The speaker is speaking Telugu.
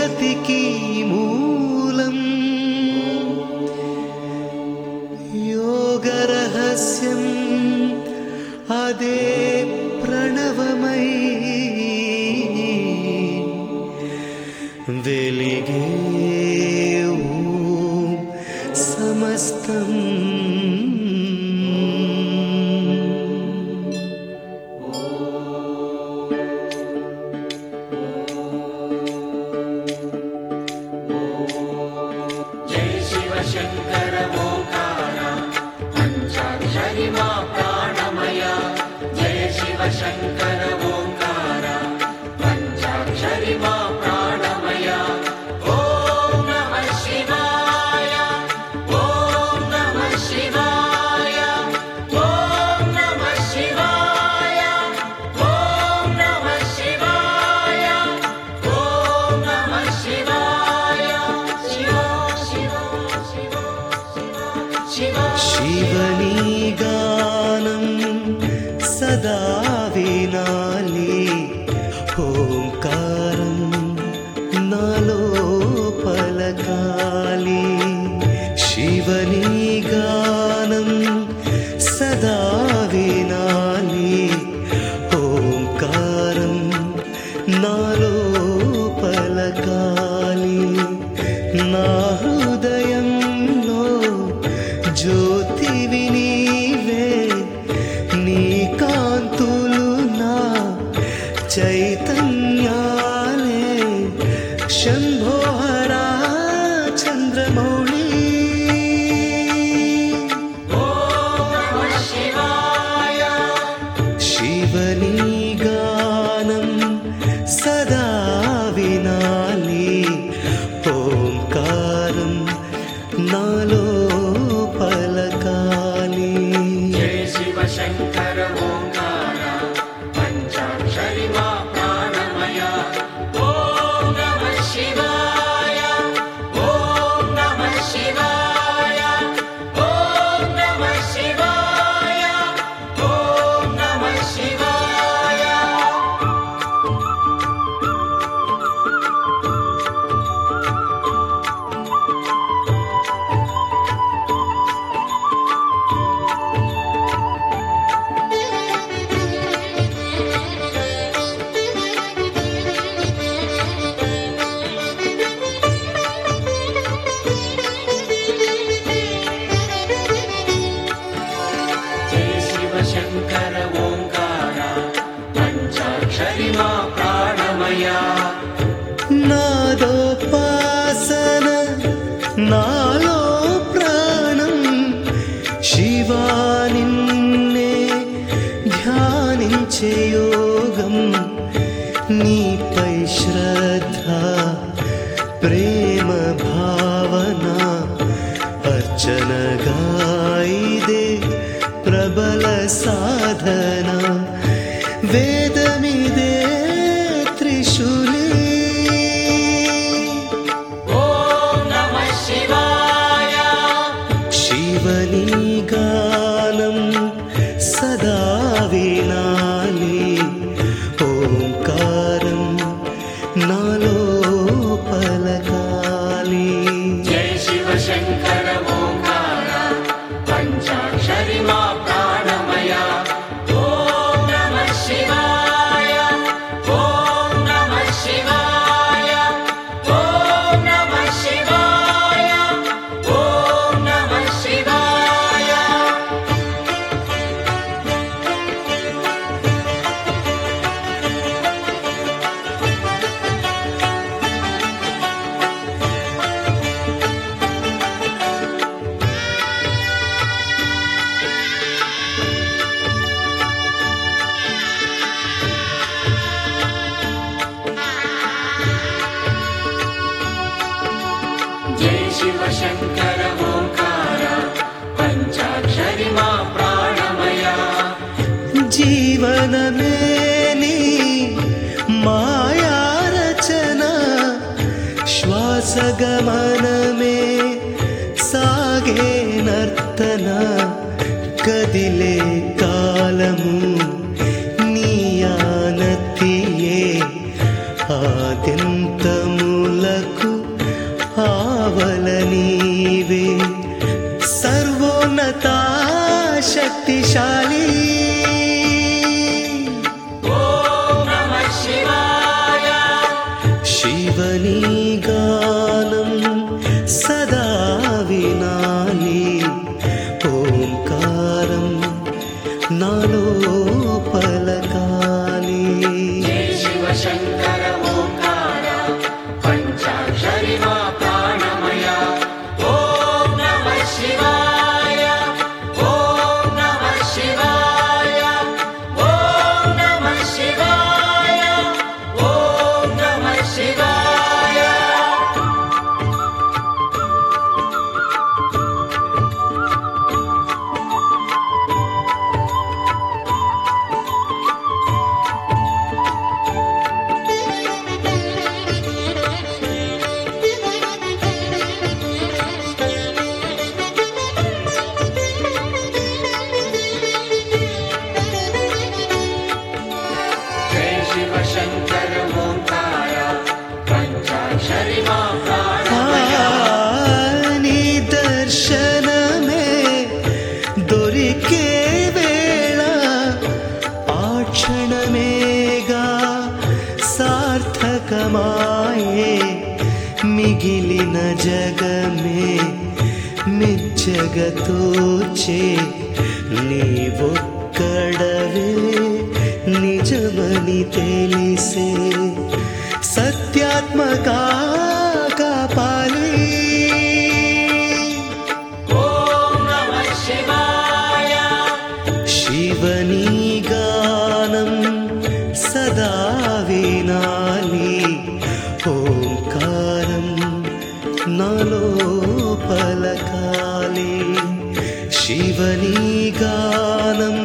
జగతికి మూలం యోగ రహస్యం అదే ప్రణవమై వెలిగే ఓం సమస్తం जय शिव शङ्कर ओङ्कार पञ्चाक्षरि मा प्राणमय जय शिव शङ्कर ओङ्कार पञ्चाक्षरि मा प्राणमय ॐ नमः शिवाय ॐ नमः शिवाय ॐ नमः शिवाय ॐ नमः शिवाय ॐ नमः शिवाय शिव शिव शिव शिव శివని గానం సదా వినాలి ఓంకారం నాలో పలకాలి శివని గానం సదా వినాలి ఓంకారం నాలో పలకాలి నా హృదయంలో జ్యోతివి నీవే నీ కాంతులు నా చైతన్యాలే శంభోహరా చంద్రమౌళి नमः शिवाय శివని గానం సదా వినాలి ఓంకారం నాలో పలకాలి जय शिव शङ्कर ओङ्कार पञ्चाक्षरि मा प्राणमय ॐ नमः शिवाय ॐ नमः शिवाय ॐ नमः शिवाय ॐ नमः शिवाय जय शिव शङ्कर ओङ्कार पञ्चाक्षरि मा प्राणमय నాదోపాసన నాలో ప్రాణం శివా నిన్నే ధ్యానించే యోగం నీపై శ్రద్ధ ప్రేమ భావన అర్చనగా ఇదే ప్రబల సాధన వేదమిదే త్రిశూలి ॐ नमः शिवाय శివని గానం సదా వినాలి ఓంకారం నాలో పలకాలి जय शिव शङ्कर ओङ्कार पञ्चाक्षरि मा प्राणमय ॐ नमः शिवाय ॐ नमः शिवाय ॐ नमः शिवाय ॐ नमः शिवाय जय शिव शङ्कर ओङ्कार पञ्चाक्षरि मा प्राणमय జీవనమే నీ మాయా రచన శ్వాసగమనమే సాగే నర్తన కదిలే కాలము నీయానతియే ఆద్యంతముల వైశాలి ఓం నమః శివాయ శివని గానం సదా వినాలి ఓంకారం నాలో పలకాలి జై శివ శంకర ఓంకార పంచాక్షరి మా ప్రాణమయ ఓం నమః శివాయ ఓం నమః శివాయ ఓం నమః శివాయ ఓం నమః శివాయ జై శివ శంకర ఓంకార పంచాక్షరి మా ప్రాణమయ నీ దర్శనమే దొరికే వేళ ఆ క్షణమేగా సార్థకమాయే మిగిలిన జగమే నిజగతోచే నీవొక్కడవే నిజమని తెలిసే సత్యాత్మక కాపాలి ఓం నమః శివాయ శివని గానం సదా వినాలి ఓంకారం నాలో పలకాలి శివని గానం